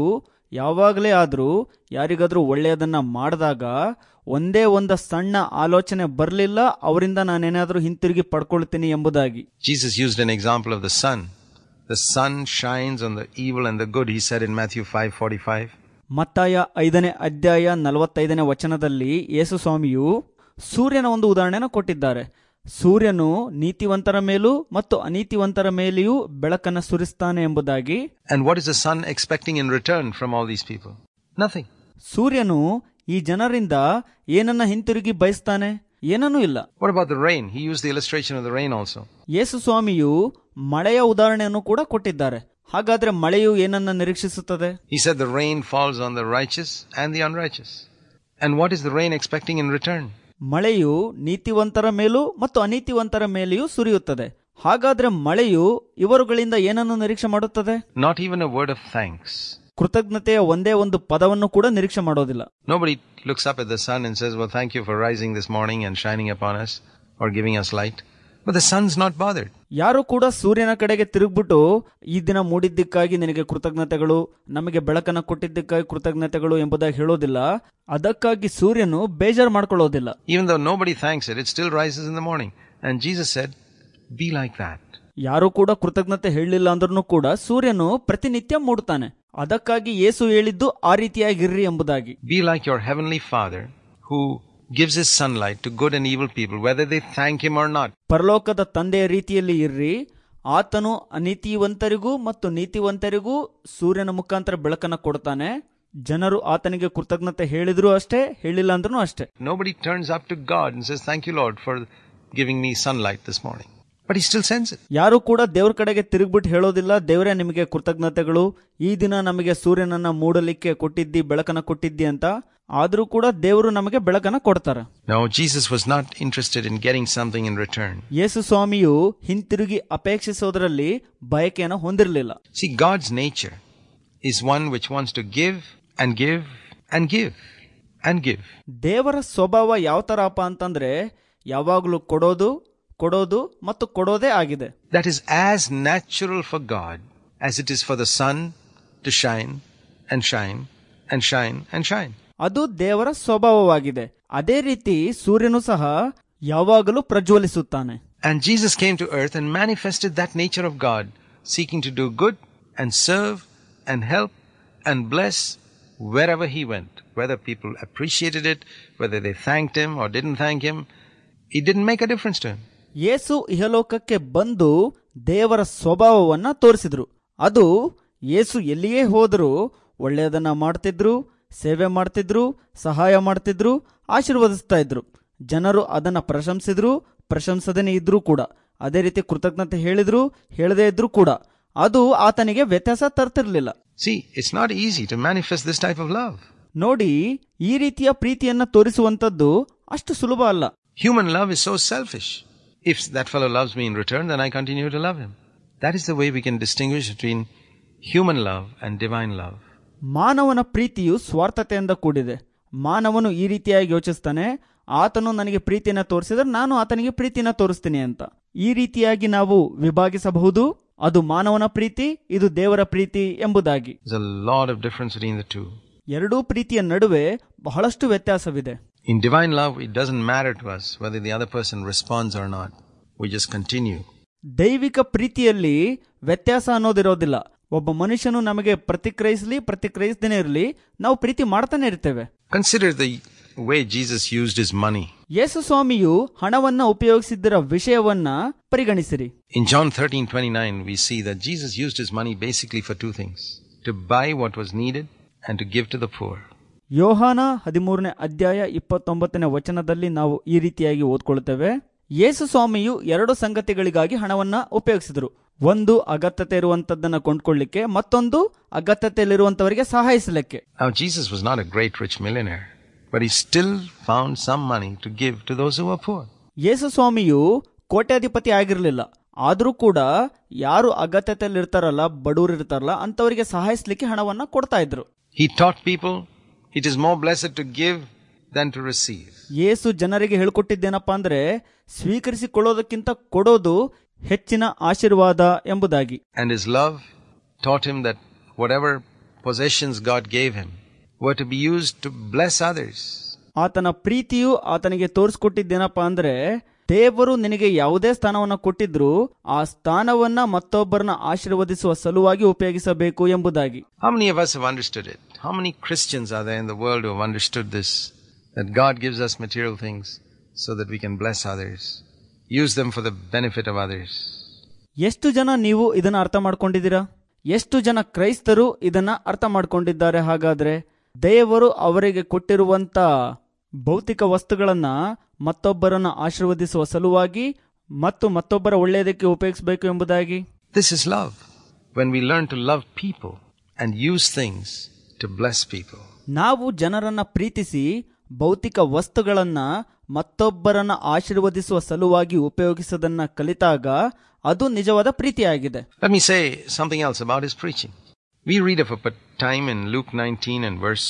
ಯಾವಾಗಲೇ ಆದರೂ ಯಾರಿಗಾದ್ರೂ ಒಳ್ಳೆಯದನ್ನ ಮಾಡಿದಾಗ ಒಂದೇ ಒಂದು ಸಣ್ಣ ಆಲೋಚನೆ ಬರಲಿಲ್ಲ ಅವರಿಂದ ನಾನೇನಾದರೂ ಹಿಂತಿರುಗಿ ಪಡ್ಕೊಳ್ತೀನಿ ಎಂಬುದಾಗಿ Jesus used an example of the sun. The sun shines on the evil and the good, he said in Matthew 5:45. ಮತ್ತಾಯ ಐದನೇ ಅಧ್ಯಾಯ ನಲವತ್ತೈದನೇ ವಚನದಲ್ಲಿ ಯೇಸು ಸ್ವಾಮಿಯು ಸೂರ್ಯನ ಒಂದು ಉದಾಹರಣೆನ ಕೊಟ್ಟಿದ್ದಾರೆ ಸೂರ್ಯನು ನೀತಿವಂತರ ಮೇಲೂ ಮತ್ತು ಅನೀತಿವಂತರ ಮೇಲೆಯೂ ಬೆಳಕನ್ನು ಸುರಿಸ್ತಾನೆ ಎಂಬುದಾಗಿ And what is the sun expecting in return from all these people? Nothing. ಸೂರ್ಯನು ಈ ಜನರಿಂದ ಏನನ್ನ ಹಿಂತಿರುಗಿ ಬಯಸ್ತಾನೆ ಏನನ್ನೂ ಇಲ್ಲ What about the rain? He used the illustration of the rain also. ಯೇಸು ಸ್ವಾಮಿಯು ಮಳೆಯ ಉದಾಹರಣೆಯನ್ನು ಕೂಡ ಕೊಟ್ಟಿದ್ದಾರೆ ಹಾಗಾದ್ರೆ ಮಳೆಯು ಏನನ್ನ ನಿರೀಕ್ಷಿಸುತ್ತದೆ He said the rain falls on the righteous and the unrighteous. And what is the rain expecting in return? ಮಳೆಯು ನೀತಿವಂತರ ಮೇಲೂ ಮತ್ತು ಅನೀತಿವಂತರ ಮೇಲೆಯೂ ಸುರಿಯುತ್ತದೆ ಹಾಗಾದ್ರೆ ಮಳೆಯು ಇವರುಗಳಿಂದ ಏನನ್ನು ನಿರೀಕ್ಷೆ ಮಾಡುತ್ತದೆ Not even a word of thanks. ಕೃತಜ್ಞತೆಯ ಒಂದೇ ಒಂದು ಪದವನ್ನು ಕೂಡ ನಿರೀಕ್ಷೆ ಮಾಡೋದಿಲ್ಲ Nobody looks up at the sun and says, Well, thank you for rising this morning and shining upon us or giving us light. But the sun's not bothered. ಯಾರು ಕೂಡ ಸೂರ್ಯನ ಕಡೆಗೆ ತಿರುಗ್ಬಿಟ್ಟು ಈ ದಿನ ಮೂಡಿದ್ದಕ್ಕಾಗಿ ನಿನಗೆ ಕೃತಜ್ಞತೆಗಳು ನಮಗೆ ಬೆಳಕನ್ನು ಕೊಟ್ಟಿದ್ದಕ್ಕಾಗಿ ಕೃತಜ್ಞತೆಗಳು ಎಂಬುದಾಗಿ ಹೇಳೋದಿಲ್ಲ ಅದಕ್ಕಾಗಿ ಸೂರ್ಯನು ಬೇಜಾರು ಮಾಡ್ಕೊಳ್ಳೋದಿಲ್ಲ Even though nobody thanks it, it still rises in the morning. And Jesus said, Be like that. ಯಾರು ಕೂಡ ಕೃತಜ್ಞತೆ ಹೇಳಲಿಲ್ಲ ಅಂದ್ರೂ ಕೂಡ ಸೂರ್ಯನು ಪ್ರತಿನಿತ್ಯ ಮೂಡ್ತಾನೆ ಅದಕ್ಕಾಗಿ ಯೇಸು ಹೇಳಿದ್ದು ಆ ರೀತಿಯಾಗಿರ್ರಿ ಎಂಬುದಾಗಿ Be like your heavenly Father who gives his sunlight to good and evil people, whether they thank him or not. ಪರಲೋಕದ ತಂದೆಯ ರೀತಿಯಲ್ಲಿ ಇರ್ರಿ ಆತನು ಅನೀತಿವಂತರಿಗೂ ಮತ್ತು ನೀತಿವಂತರಿಗೂ ಸೂರ್ಯನ ಮುಖಾಂತರ ಬೆಳಕನ್ನು ಕೊಡ್ತಾನೆ ಜನರು ಆತನಿಗೆ ಕೃತಜ್ಞತೆ ಹೇಳಿದ್ರು ಅಷ್ಟೇ ಹೇಳಿಲ್ಲ ಅಂದ್ರೂ ಅಷ್ಟೇ Nobody turns up to God and says, Thank you, Lord, for giving me sunlight this morning. But he still sends it. ಯಾರು ಕೂಡ ದೇವ್ರ ಕಡೆಗೆ ತಿರುಗ್ಬಿಟ್ಟು ಹೇಳೋದಿಲ್ಲ ದೇವರೇ ನಿಮಗೆ ಕೃತಜ್ಞತೆಗಳು ಈ ದಿನ ನಮಗೆ ಸೂರ್ಯನನ್ನ ಮೂಡಲಿಕ್ಕೆ ಕೊಟ್ಟಿದ್ದಿ ಬೆಳಕನ್ನ ಕೊಟ್ಟಿದ್ದಿ ಅಂತ ಆದ್ರೂ ಕೂಡ ದೇವರು ನಮಗೆ ಬೆಳಕನ್ನ ಕೊಡ್ತಾರೆ No, Jesus was not interested in getting something in return. ಯೇಸು ಸ್ವಾಮಿಯು ಹಿಂತಿರುಗಿ ಅಪೇಕ್ಷಿಸೋದ್ರಲ್ಲಿ ಬಯಕೆಯನ್ನು ಹೊಂದಿರಲಿಲ್ಲ See, God's nature is one which wants to give and give and give and give. ದೇವರ ಸ್ವಭಾವ ಯಾವ ತರಪ್ಪ ಅಂತಂದ್ರೆ ಯಾವಾಗಲೂ ಕೊಡೋದು ಕೊಡೋದು ಮತ್ತು ಕೊಡೋದೇ ಆಗಿದೆ That is as natural for God as it is for the sun to shine and shine and shine and shine. ಅದು ದೇವರ ಸ್ವಭಾವವಾಗಿದೆ ಅದೇ ರೀತಿ ಸೂರ್ಯನು ಸಹ ಯಾವಾಗಲೂ ಪ್ರಜ್ವಲಿಸುತ್ತಾನೆ And Jesus came to earth and manifested that nature of God, seeking to do good and serve and help and bless wherever he went. Whether people appreciated it, whether they thanked him or didn't thank him, it didn't make a difference to him. ಯೇಸು ಇಹಲೋಕಕ್ಕೆ ಬಂದು ದೇವರ ಸ್ವಭಾವವನ್ನ ತೋರಿಸಿದ್ರು ಅದು ಯೇಸು ಎಲ್ಲಿಯೇ ಹೋದರೂ ಒಳ್ಳೆಯದನ್ನ ಮಾಡ್ತಿದ್ರು ಸೇವೆ ಮಾಡ್ತಿದ್ರು ಸಹಾಯ ಮಾಡ್ತಿದ್ರು ಆಶೀರ್ವದಿಸ್ತಾ ಇದ್ರು ಜನರು ಅದನ್ನ ಪ್ರಶಂಸಿದ್ರು ಪ್ರಶಂಸದೇನೆ ಇದ್ರೂ ಕೂಡ ಅದೇ ರೀತಿ ಕೃತಜ್ಞತೆ ಹೇಳಿದ್ರು ಹೇಳದೇ ಇದ್ರೂ ಕೂಡ ಅದು ಆತನಿಗೆ ವ್ಯತ್ಯಾಸ ತರ್ತಿರ್ಲಿಲ್ಲ See, it's not easy to manifest this type of love. ನೋಡಿ ಈ ರೀತಿಯ ಪ್ರೀತಿಯನ್ನ ತೋರಿಸುವಂತದ್ದು ಅಷ್ಟು ಸುಲಭ ಅಲ್ಲ Human love is so selfish. If that fellow loves me in return, then I continue to love him. That is the way we can distinguish between human love and divine love. ಮಾನವನ ಪ್ರೀತಿಯು ಸ್ವಾರ್ಥತೆಯಿಂದ ಕೂಡಿದೆ ಮಾನವನು ಈ ರೀತಿಯಾಗಿ ಯೋಚಿಸ್ತಾನೆ ಆತನು ನನಗೆ ಪ್ರೀತಿಯನ್ನ ತೋರಿಸಿದ್ರೆ ನಾನು ಆತನಿಗೆ ಪ್ರೀತಿಯನ್ನ ತೋರಿಸ್ತೀನಿ ಅಂತ ಈ ರೀತಿಯಾಗಿ ನಾವು ವಿಭಾಗಿಸಬಹುದು ಅದು ಮಾನವನ ಪ್ರೀತಿ ಇದು ದೇವರ ಪ್ರೀತಿ ಎಂಬುದಾಗಿ There's a lot of difference between the two. ಎರಡೂ ಪ್ರೀತಿಯ ನಡುವೆ ಬಹಳಷ್ಟು ವ್ಯತ್ಯಾಸವಿದೆ In divine love, it doesn't matter to us whether the other person responds or not. We just continue. ದೈವಿಕ ಪ್ರೀತಿಯಲ್ಲಿ ವ್ಯತ್ಯಾಸ ಅನ್ನೋದಿರೋದಿಲ್ಲ ಒಬ್ಬ ಮನುಷ್ಯನು ನಮಗೆ ಪ್ರತಿಕ್ರಿಯಿಸಲಿ ಪ್ರತಿಕ್ರಿಯಿಸದೇನೆ ಇರಲಿ ನಾವು ಪ್ರೀತಿ ಮಾಡ್ತಾನೆ ಇರ್ತೇವೆ Consider the way Jesus used his money. ಯೇಸು ಸ್ವಾಮಿಯು ಹಣವನ್ನ ಉಪಯೋಗಿಸಿದ್ದರ ವಿಷಯವನ್ನ ಪರಿಗಣಿಸಿರಿ In John 13:29, we see that Jesus used his money basically for two things: to buy what was needed and to give to the poor. ಯೋಹಾನ ಹದಿಮೂರನೇ ಅಧ್ಯಾಯ ಇಪ್ಪತ್ತೊಂಬತ್ತನೇ ವಚನದಲ್ಲಿ ನಾವು ಈ ರೀತಿಯಾಗಿ ಓದ್ಕೊಳ್ತೇವೆ ಯೇಸು ಸ್ವಾಮಿಯು ಎರಡು ಸಂಗತಿಗಳಿಗಾಗಿ ಹಣವನ್ನ ಉಪಯೋಗಿಸಿದರು ಒಂದು ಅಗತ್ಯತೆ ಇರುವಂತದ್ದನ್ನ ಕೊಂಡ್ಕೊಳ್ಳಿಕ್ಕೆ ಮತ್ತೊಂದು ಅಗತ್ಯತೆಯಲ್ಲಿರುವಂತವರಿಗೆ ಸಹಾಯಿಸಲಿಕ್ಕೆ Now, Jesus was not a great rich millionaire, but he still found some money to give to those who were poor. ಯೇಸು ಸ್ವಾಮಿಯು ಕೋಟ್ಯಾಧಿಪತಿ ಆಗಿರಲಿಲ್ಲ ಆದರೂ ಕೂಡ ಯಾರು ಅಗತ್ಯತೆಯಲ್ಲಿ ಇರ್ತಾರಲ್ಲ ಬಡವರು ಇರ್ತಾರಲ್ಲ ಅಂತವರಿಗೆ ಸಹಾಯಿಸಲಿಕ್ಕೆ ಹಣವನ್ನ ಕೊಡ್ತಾ ಇದ್ರು He taught people it is more blessed to give than to receive. ಯೇಸು ಜನರಿಗೆ ಹೇಳ್ಕೊಟ್ಟಿದ್ದೇನಪ್ಪ ಅಂದ್ರೆ ಸ್ವೀಕರಿಸಿಕೊಳ್ಳೋದಕ್ಕಿಂತ ಕೊಡೋದು ಹೆಚ್ಚಿನ ಆಶೀರ್ವಾದ ಎಂಬುದಾಗಿ And his love taught him that whatever possessions God gave him were to be used to bless others. ಆತನ ಪ್ರೀತಿಯು ಆತನಿಗೆ ತೋರಿಸ್ಕೊಟ್ಟಿದ್ದೇನಪ್ಪ ಅಂದ್ರೆ ದೇವರು ನಿನಗೆ ಯಾವುದೇ ಸ್ಥಾನವನ್ನ ಕೊಟ್ಟಿದ್ರು ಆ ಸ್ಥಾನವನ್ನ ಮತ್ತೊಬ್ಬರನ್ನ ಆಶೀರ್ವದಿಸುವ ಸಲುವಾಗಿ ಉಪಯೋಗಿಸಬೇಕು ಎಂಬುದಾಗಿ How many of us have understood it? How many Christians are there in the world who have understood this? That God gives us material things so that we can bless others, use them for the benefit of others. ಎಷ್ಟು ಜನ ನೀವು ಇದನ್ನ ಅರ್ಥ ಮಾಡ್ಕೊಂಡಿದ್ದೀರಾ ಎಷ್ಟು ಜನ ಕ್ರೈಸ್ತರು ಇದನ್ನ ಅರ್ಥ ಮಾಡ್ಕೊಂಡಿದ್ದಾರೆ ಹಾಗಾದ್ರೆ ದೇವರು ಅವರಿಗೆ ಕೊಟ್ಟಿರುವಂತ ಭೌತಿಕ ವಸ್ತುಗಳನ್ನ ಮತ್ತೊಬ್ಬರನ್ನ ಆಶೀರ್ವದಿಸುವ ಸಲುವಾಗಿ ಮತ್ತು ಮತ್ತೊಬ್ಬರ ಒಳ್ಳೆಯದಕ್ಕೆ ಉಪಯೋಗಿಸಬೇಕು ಎಂಬುದಾಗಿ This is love. When we learn to love people and use things to bless people. ನಾವು ಜನರನ್ನ ಪ್ರೀತಿಸಿ ಭೌತಿಕ ವಸ್ತುಗಳನ್ನ ಮತ್ತೊಬ್ಬರನ್ನ ಆಶೀರ್ವದಿಸುವ ಸಲುವಾಗಿ ಉಪಯೋಗಿಸೋದನ್ನ ಕಲಿತಾಗ ಅದು ನಿಜವಾದ ಪ್ರೀತಿಯಾಗಿದೆ Let me say something else about his preaching. We read of a p- time in Luke 19 and verse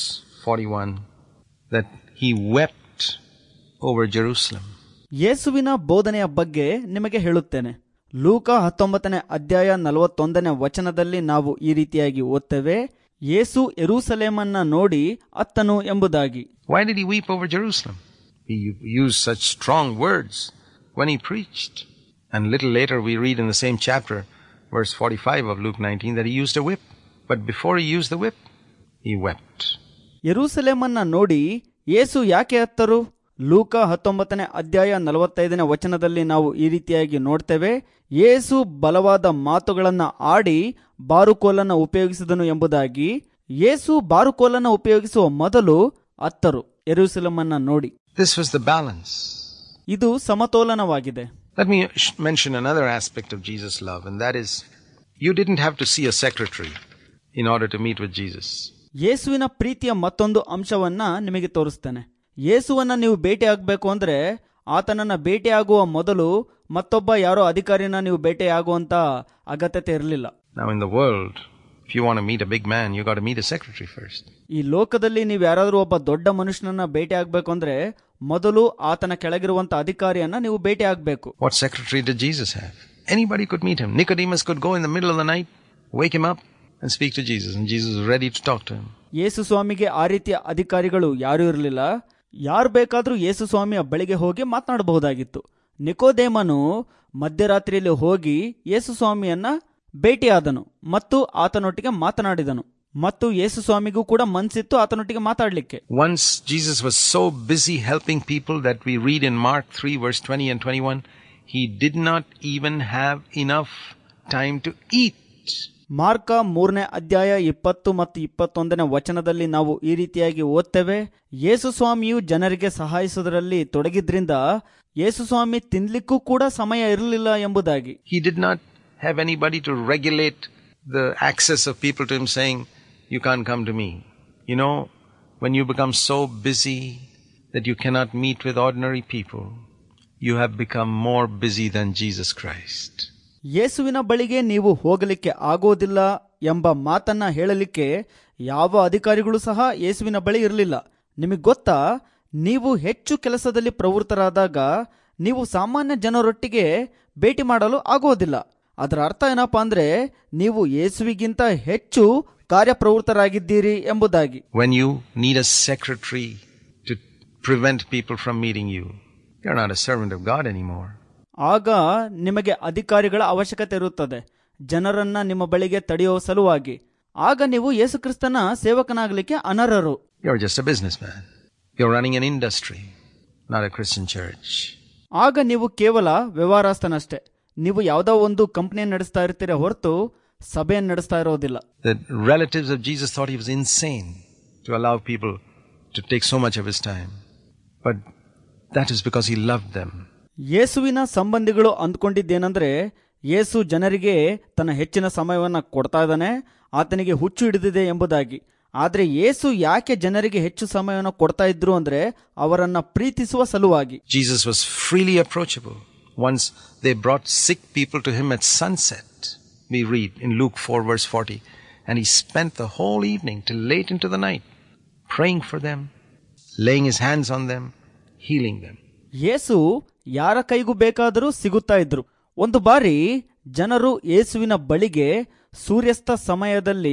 41 that he wept over Jerusalem. ಯೇಸುವಿನ ಬೋಧನೆಯ ಬಗ್ಗೆ ನಿಮಗೆ ಹೇಳುತ್ತೇನೆ ಲೂಕ ಹತ್ತೊಂಬತ್ತನೇ ಅಧ್ಯಾಯ ನಲವತ್ತೊಂದನೇ ವಚನದಲ್ಲಿ ನಾವು ಈ ರೀತಿಯಾಗಿ ಓದ್ತೇವೆ ಯೇಸು ಎರೂಸಲೇಮನ್ನ ನೋಡಿ ಅತ್ತನು ಎಂಬುದಾಗಿ Why did he weep over Jerusalem? He used such strong words when he preached. And little later we read in the same chapter, verse 45 of Luke 19, that he used a whip. But before he used the whip, he wept. ಯೆರೂಸಲೇಮನ್ನ ನೋಡಿ ಯೇಸು ಯಾಕೆ ಅತ್ತರು ಲೂಕ ಹತ್ತೊಂಬತ್ತನೇ ಅಧ್ಯಾಯ ನಲವತ್ತೈದನೇ ವಚನದಲ್ಲಿ ನಾವು ಈ ರೀತಿಯಾಗಿ ನೋಡ್ತೇವೆ ಯೇಸು ಬಲವಾದ ಮಾತುಗಳನ್ನ ಆಡಿ ಬಾರುಕೋಲನ್ನ ಉಪಯೋಗಿಸಿದನು ಎಂಬುದಾಗಿ ಯೇಸು ಬಾರುಕೋಲನ್ನ ಉಪಯೋಗಿಸುವ ಮೊದಲು ಅತ್ತರು ಯೆರೂಸಲೇಮನ್ನ ನೋಡಿ This was the balance. ಇದು ಸಮತೋಲನವಾಗಿದೆ Let me sh- mention another aspect of Jesus' love, and that is you didn't have to see a secretary in order to meet with Jesus. ಯೇಸುವಿನ ಪ್ರೀತಿಯ ಮತ್ತೊಂದು ಅಂಶವನ್ನ ನಿಮಗೆ ತೋರಿಸ್ತೇನೆ ಯೇಸುವನ್ನ ನೀವು ಭೇಟಿ ಆಗ್ಬೇಕು ಅಂದ್ರೆ ಆತನನ್ನ ಭೇಟಿಯಾಗುವ ಮೊದಲು ಮತ್ತೊಬ್ಬ ಯಾರೋ ಅಧಿಕಾರಿನ ನೀವು ಭೇಟಿಯಾಗುವಂತ ಅಗತ್ಯತೆ ಇರಲಿಲ್ಲ Now, in the world, if you want to meet a big man, you got to meet a secretary first. ಈ ಲೋಕದಲ್ಲಿ ನೀವು ಯಾರಾದ್ರೂ ಒಬ್ಬ ದೊಡ್ಡ ಮನುಷ್ಯನನ್ನ ಭೇಟಿ ಆಗ್ಬೇಕು ಅಂದ್ರೆ ಮೊದಲು ಆತನ ಕೆಳಗಿರುವಂತ ಅಧಿಕಾರಿಯನ್ನ ನೀವು ಭೇಟಿ ಆಗ್ಬೇಕು What secretary did Jesus have? Anybody could meet him. Nicodemus could go in the middle of the night, wake him up, and speak to Jesus, and Jesus was ready to talk to him. ಯೇಸು ಸ್ವಾಮಿಗೆ ಆ ರೀತಿಯ ಅಧಿಕಾರಿಗಳು ಯಾರೂ ಇರಲಿಲ್ಲ ಯಾರು ಬೇಕಾದ್ರೂ ಯೇಸು ಸ್ವಾಮಿಯ ಬಳಿಗೆ ಹೋಗಿ ಮಾತನಾಡಬಹುದಾಗಿತ್ತು ನಿಕೋದೇಮನು ಮಧ್ಯರಾತ್ರಿಯಲ್ಲಿ ಹೋಗಿ ಯೇಸು ಸ್ವಾಮಿಯನ್ನ ಭೇಟಿಯಾದನು ಮತ್ತು ಆತನೊಟ್ಟಿಗೆ ಮಾತನಾಡಿದನು ಮತ್ತು ಯೇಸು ಸ್ವಾಮಿಗೂ ಕೂಡ ಮನ್ಸಿತ್ತು ಆತನೊಟ್ಟಿಗೆ ಮಾತಾಡ್ಲಿಕ್ಕೆ Once Jesus was so busy helping people that we read in Mark 3, verse 20 and 21, he did not even have enough time to eat. Mark ಮೂರನೇ ಅಧ್ಯಾಯ ಇಪ್ಪತ್ತು ಮತ್ತು ಇಪ್ಪತ್ತೊಂದನೇ ವಚನದಲ್ಲಿ ನಾವು ಈ ರೀತಿಯಾಗಿ ಓದ್ತೇವೆ ಯೇಸು ಸ್ವಾಮಿಯು ಜನರಿಗೆ ಸಹಾಯಿಸುವುದರಲ್ಲಿ ತೊಡಗಿದ್ರಿಂದ ಯೇಸು ಸ್ವಾಮಿ ತಿನ್ಲಿಕ್ಕೂ ಕೂಡ ಸಮಯ ಇರಲಿಲ್ಲ ಎಂಬುದಾಗಿ He did not have anybody to regulate the access of people to him saying, You can't come to me. You know, when you become so busy that you cannot meet with ordinary people, you have become more busy than Jesus Christ. ಯೇಸುವಿನ ಬಳಿಗೆ ನೀವು ಹೋಗಲಿಕ್ಕೆ ಆಗೋದಿಲ್ಲ ಎಂಬ ಮಾತನ್ನ ಹೇಳಲಿಕ್ಕೆ ಯಾವ ಅಧಿಕಾರಿಗಳು ಸಹ ಯೇಸುವಿನ ಬಳಿ ಇರಲಿಲ್ಲ ನಿಮಗೆ ಗೊತ್ತಾ ನೀವು ಹೆಚ್ಚು ಕೆಲಸದಲ್ಲಿ ಪ್ರವೃತ್ತರಾದಾಗ ನೀವು ಸಾಮಾನ್ಯ ಜನರೊಟ್ಟಿಗೆ ಭೇಟಿ ಮಾಡಲು ಆಗೋದಿಲ್ಲ ಅದರ ಅರ್ಥ ಏನಪ್ಪಾ ಅಂದ್ರೆ ನೀವು ಯೇಸುವಿಗಿಂತ ಹೆಚ್ಚು ಕಾರ್ಯಪ್ರವೃತ್ತರಾಗಿದ್ದೀರಿ ಎಂಬುದಾಗಿ When you need a secretary to prevent people from meeting you, you're not a servant of God anymore. ಆಗ ನಿಮಗೆ ಅಧಿಕಾರಿಗಳ ಅವಶ್ಯಕತೆ ಇರುತ್ತದೆ ಜನರನ್ನ ನಿಮ್ಮ ಬಳಿಗೆ ತಡೆಯುವ ಸಲುವಾಗಿ ಆಗ ನೀವು ಯೇಸುಕ್ರಿಸ್ತನ ಸೇವಕನಾಗಲಿಕ್ಕೆ ಅನರ್ಹರು You're just a businessman. You're running an industry, not a Christian church. ಆಗ ನೀವು ಕೇವಲ ವ್ಯವಹಾರಸ್ಥನಷ್ಟೇ ನೀವು ಯಾವುದೋ ಒಂದು ಕಂಪ್ನಿಯನ್ನು ನಡೆಸ್ತಾ ಇರ್ತೀರ ಹೊರತು ಸಭೆಯನ್ನು ನಡೆಸ್ತಾ ಇರೋದಿಲ್ಲ The relatives of Jesus thought he was insane to allow people to take so much of his time. But that is because he loved them. ಯೇಸುವಿನ ಸಂಬಂಧಿಗಳು ಅಂದ್ಕೊಂಡಿದ್ದೇನೆಂದ್ರೆ ಯೇಸು ಜನರಿಗೆ ತನ್ನ ಹೆಚ್ಚಿನ ಸಮಯವನ್ನ ಕೊಡ್ತಾ ಇದ್ದಾನೆ ಆತನಿಗೆ ಹುಚ್ಚು ಹಿಡಿದಿದೆ ಎಂಬುದಾಗಿ ಆದ್ರೆ ಯೇಸು ಯಾಕೆ ಜನರಿಗೆ ಹೆಚ್ಚು ಸಮಯವನ್ನು ಕೊಡ್ತಾ ಇದ್ರು ಅಂದ್ರೆ ಅವರನ್ನ ಪ್ರೀತಿಸುವ ಸಲುವಾಗಿ Jesus was freely approachable. Once they brought sick people to him at sunset, we read in Luke 4, verse 40, and he spent the whole evening till late into the night praying for them, laying his hands on them, healing them. ಯೇಸು ಯಾರ ಕೈಗೂ ಬೇಕಾದರೂ ಸಿಗುತ್ತಾ ಇದ್ರು ಒಂದು ಬಾರಿ ಜನರು ಯೇಸುವಿನ ಬಳಿಗೆ ಸೂರ್ಯಾಸ್ತ ಸಮಯದಲ್ಲಿ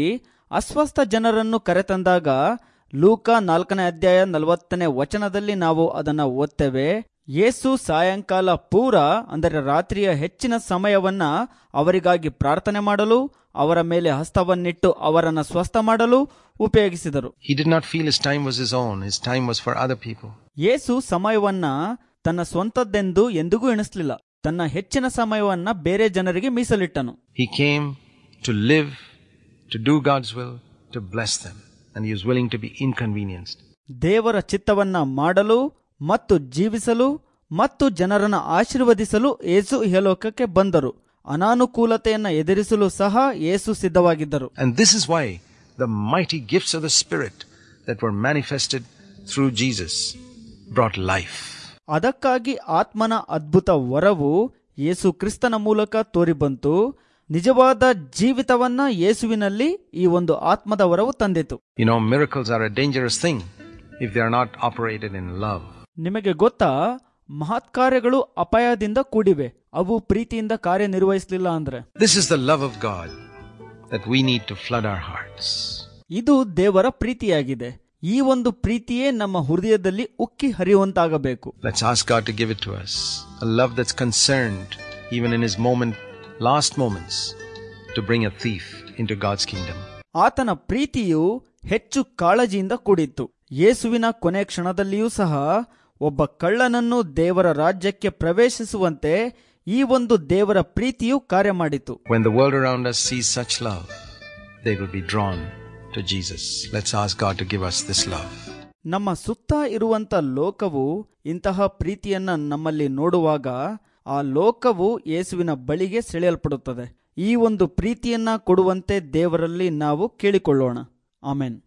ಅಸ್ವಸ್ಥ ಜನರನ್ನು ಕರೆತಂದಾಗ ಲೂಕ ನಾಲ್ಕನೇ ಅಧ್ಯಾಯ ನಲವತ್ತನೇ ವಚನದಲ್ಲಿ ನಾವು ಅದನ್ನು ಓದ್ತೇವೆ ಯೇಸು ಸಾಯಂಕಾಲ ಪೂರ ಅಂದರೆ ರಾತ್ರಿಯ ಹೆಚ್ಚಿನ ಸಮಯವನ್ನ ಅವರಿಗಾಗಿ ಪ್ರಾರ್ಥನೆ ಮಾಡಲು ಅವರ ಮೇಲೆ ಹಸ್ತವನ್ನಿಟ್ಟು ಅವರನ್ನು ಸ್ವಸ್ಥ ಮಾಡಲು ಉಪಯೋಗಿಸಿದರು He did not feel his time was his own, his time was for other people. ಯೇಸು ಸಮಯವನ್ನ ತನ್ನ ಸ್ವಂತದ್ದೆಂದು ಎಂದಿಗೂ ಎಣಿಸಲಿಲ್ಲ ತನ್ನ ಹೆಚ್ಚಿನ ಸಮಯವನ್ನ ಬೇರೆ ಜನರಿಗೆ ಮೀಸಲಿಟ್ಟನು He came to live, to do God's will, to bless them, and he was willing to be inconvenienced. ದೇವರ ಚಿತ್ತವನ್ನ ಮಾಡಲು ಮತ್ತು ಜೀವಿಸಲು ಮತ್ತು ಜನರನ್ನ ಆಶೀರ್ವದಿಸಲು ಯೇಸು ಇಹಲೋಕಕ್ಕೆ ಬಂದರು ಅನಾನುಕೂಲತೆಯನ್ನ ಎದುರಿಸಲು ಸಹ ಯೇಸು ಸಿದ್ಧವಾಗಿದ್ದರು And this is why the mighty gifts of the Spirit that were manifested through Jesus brought life. ಅದಕ್ಕಾಗಿ ಆತ್ಮನ ಅದ್ಭುತ ವರವು ಯೇಸು ಕ್ರಿಸ್ತನ ಮೂಲಕ ತೋರಿಬಂತು ನಿಜವಾದ ಜೀವಿತವನ್ನ ಯೇಸುವಿನಲ್ಲಿ ಈ ಒಂದು ಆತ್ಮದ ವರವು ತಂದಿತು You know, miracles are a dangerous thing if they are not operated in love. ನಿಮಗೆ ಗೊತ್ತಾ ಮಹತ್ಕಾರ್ಯಗಳು ಅಪಾಯದಿಂದ ಕೂಡಿವೆ ಅವು ಪ್ರೀತಿಯಿಂದ ಕಾರ್ಯನಿರ್ವಹಿಸಲಿಲ್ಲ ಅಂದ್ರೆ This is the love of God that we need to flood our hearts. ಇದು ದೇವರ ಪ್ರೀತಿಯಾಗಿದೆ ಈ ಒಂದು ಪ್ರೀತಿಯೇ ನಮ್ಮ ಹೃದಯದಲ್ಲಿ ಉಕ್ಕಿ ಹರಿಯುವಂತಾಗಬೇಕು Let's ask God to give it to us. A love that's concerned, even in his moment, last moments, to bring a thief into God's kingdom. ಆತನ ಪ್ರೀತಿಯು ಹೆಚ್ಚು ಕಾಳಜಿಯಿಂದ ಕೂಡಿತ್ತು ಯೇಸುವಿನ ಕೊನೆ ಕ್ಷಣದಲ್ಲಿಯೂ ಸಹ ಒಬ್ಬ ಕಳ್ಳನನ್ನು ದೇವರ ರಾಜ್ಯಕ್ಕೆ ಪ್ರವೇಶಿಸುವಂತೆ ಈ ಒಂದು ದೇವರ ಪ್ರೀತಿಯು ಕಾರ್ಯ ಮಾಡಿತು When the world around us sees such love, they will be drawn to Jesus. Let's ask God to give us this love. ನಮ್ಮ ಸುತ್ತ ಇರುವಂತ ಲೋಕವು ಇಂತಹ ಪ್ರೀತಿಯನ್ನ ನಮ್ಮಲ್ಲಿ ನೋಡುವಾಗ ಆ ಲೋಕವು ಯೇಸುವಿನ ಬಳಿಗೆ ಸೆಳೆಯಲ್ಪಡುತ್ತದೆ ಈ ಒಂದು ಪ್ರೀತಿಯನ್ನ ಕೊಡುವಂತೆ ದೇವರಲ್ಲಿ ನಾವು ಕೇಳಿಕೊಳ್ಳೋಣ ಆಮೆನ್